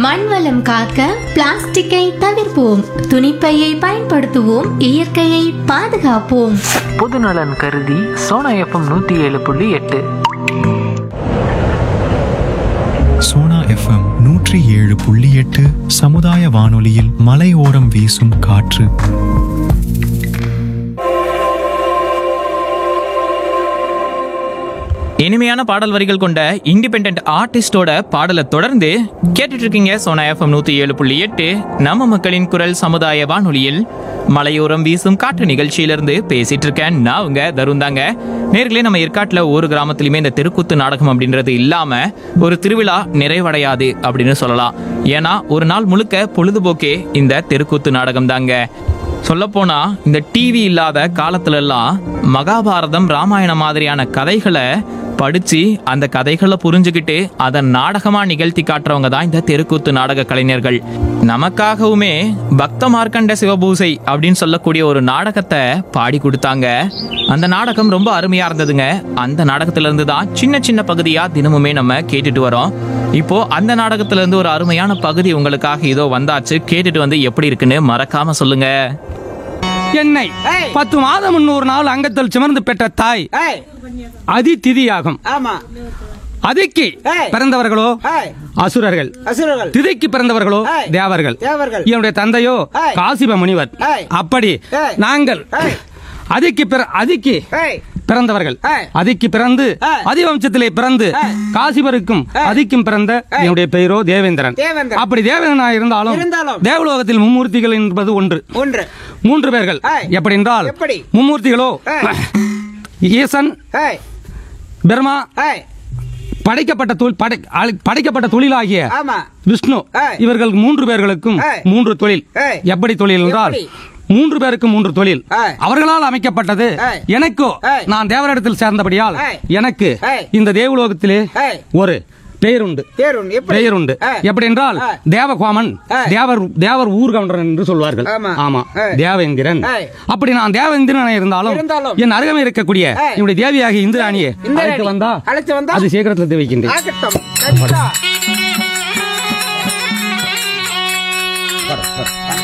மண் வளம் காக்க பிளாஸ்டிக்கை தவிர்ப்போம் துணிப்பையை பயன்படுத்துவோம் இயற்கையை பாதுகாப்போம் பொதுநலன் கருதி சோனா எஃப்எம் நூற்றி ஏழு புள்ளி எட்டு சோனா எஃப்எம் நூற்றி ஏழு புள்ளி எட்டு சமுதாய வானொலியில் மலையோரம் வீசும் காற்று இனிமையான பாடல் வரிகள் கொண்ட இண்டிபெண்ட் ஆர்டிஸ்டோட பாடலை தொடர்ந்து கேட்டுட்டு இருக்கீங்க சோனா எஃப்எம் நூத்தி ஏழு புள்ளி எட்டு நம்ம மக்களின் குரல் சமுதாய வானொலியில் மலையோரம் வீசும் காற்று நிகழ்ச்சியிலிருந்து பேசிட்டு இருக்கேன் நான் உங்க தருண் தாங்க நேர்களே நம்ம ஏற்காட்டில் ஒரு கிராமத்திலுமே இந்த தெருக்கூத்து நாடகம் அப்படின்றது இல்லாம ஒரு திருவிழா நிறைவடையாது அப்படின்னு சொல்லலாம் ஏன்னா ஒரு நாள் முழுக்க பொழுதுபோக்கே இந்த தெருக்கூத்து நாடகம் தாங்க சொல்லப்போனா இந்த டிவி இல்லாத காலத்துல எல்லாம் மகாபாரதம் ராமாயணம் மாதிரியான கதைகளை படிச்சு அந்த கதைகளை புரிஞ்சுக்கிட்டு அதை நாடகமா நிகழ்த்தி காட்டுறவங்க தான் இந்த தெருக்கூத்து நாடக கலைஞர்கள் நமக்காகவுமே பக்த மார்க்கண்ட சிவபூசை அப்படின்னு சொல்லக்கூடிய ஒரு நாடகத்தை பாடி கொடுத்தாங்க அந்த நாடகம் ரொம்ப அருமையா இருந்ததுங்க அந்த நாடகத்துல இருந்து தான் சின்ன சின்ன பகுதியா தினமுமே நம்ம கேட்டுட்டு வரோம் இப்போ அந்த நாடகத்துல இருந்து ஒரு அருமையான பகுதி உங்களுக்காக இதோ வந்தாச்சு கேட்டுட்டு வந்து எப்படி இருக்குன்னு மறக்காம சொல்லுங்க என்னை பத்து மாதம் முன்னூறு நாள் அங்கத்தில் சுமர்ந்து பெற்ற தாய் ஏய், அதி திதியாகும் ஆமா அதிக்கு ஏய். பிறந்தவர்களோ ஏய், அசுரர்கள் அசுரர்கள் திதிக்கு பிறந்தவர்களோ ஏய். தேவர்கள் தேவர்கள். என்னுடைய தந்தையோ ஏய். காசிப முனிவர் ஏய். அப்படி ஏய். நாங்கள் ஏய். அதிக்கு பிற அதிக்கு ஏய், பிறந்தவர்கள் ஏய். அதிக்கு பிறந்து ஏய். அதிவம்சத்திலே பிறந்து ஏய். காசிபருக்கும் ஏய். அதிக்கும் பிறந்த ஏய். என்னுடைய பெயரோ தேவேந்திரன் தேவேந்திரன். அப்படி தேவேந்திரனா இருந்தாலும் இருந்தாலும். தேவலோகத்தில் மும்மூர்த்திகள் என்பது ஒன்று ஒன்று மூன்று பேர்கள் ஏய். எப்படி என்றால் எப்படி? மும்மூர்த்திகளோ ஏய். ஈசன் ஏய், பிரம்மா ஏய், படைக்கப்பட்ட தொழில் படை ஆளு- படைக்கப்பட்ட தொழிலாகிய ஆமா விஷ்ணு ஏய். இவர்கள் மூன்று பேர்களுக்கும் ஏய். மூன்று தொழில் ஏய். எப்படி தொழில் என்றால் எப்படி? மூன்று பேருக்கு மூன்று தொழில் ஏய். அவர்களால் அமைக்கப்பட்டது ஏய். எனக்கோ ஏய். நான் தேவரிடத்தில் சேர்ந்தபடியால் ஏய். எனக்கு ஏய். இந்த தேவலோகத்திலே ஏய். ஒரு பெயர் உண்டு பேர் ஒன்று எப்படி பெயர் உண்டு ஏய். எப்படி என்றால் ஏய். தேவகோமன் ஏய். தேவர் தேவர் ஊர்கவுண்டரன் என்று சொல்வார்கள் ஆமா. ஆமா ஏய். தேவேந்திரன் ஏய். அப்படி நான் தேவேந்திரன் இருந்தாலும் இருந்தாலும். என் அருகமே இருக்கக்கூடிய ஏய். என்னுடைய தேவியாகிய இந்திராணியை இந்திராணி. அழைத்து வந்தா அழைத்து வந்தா? அது சீக்கிரத்தில் தெரிவிக்கின்றேன் ஆகட்டும் கரெக்டா?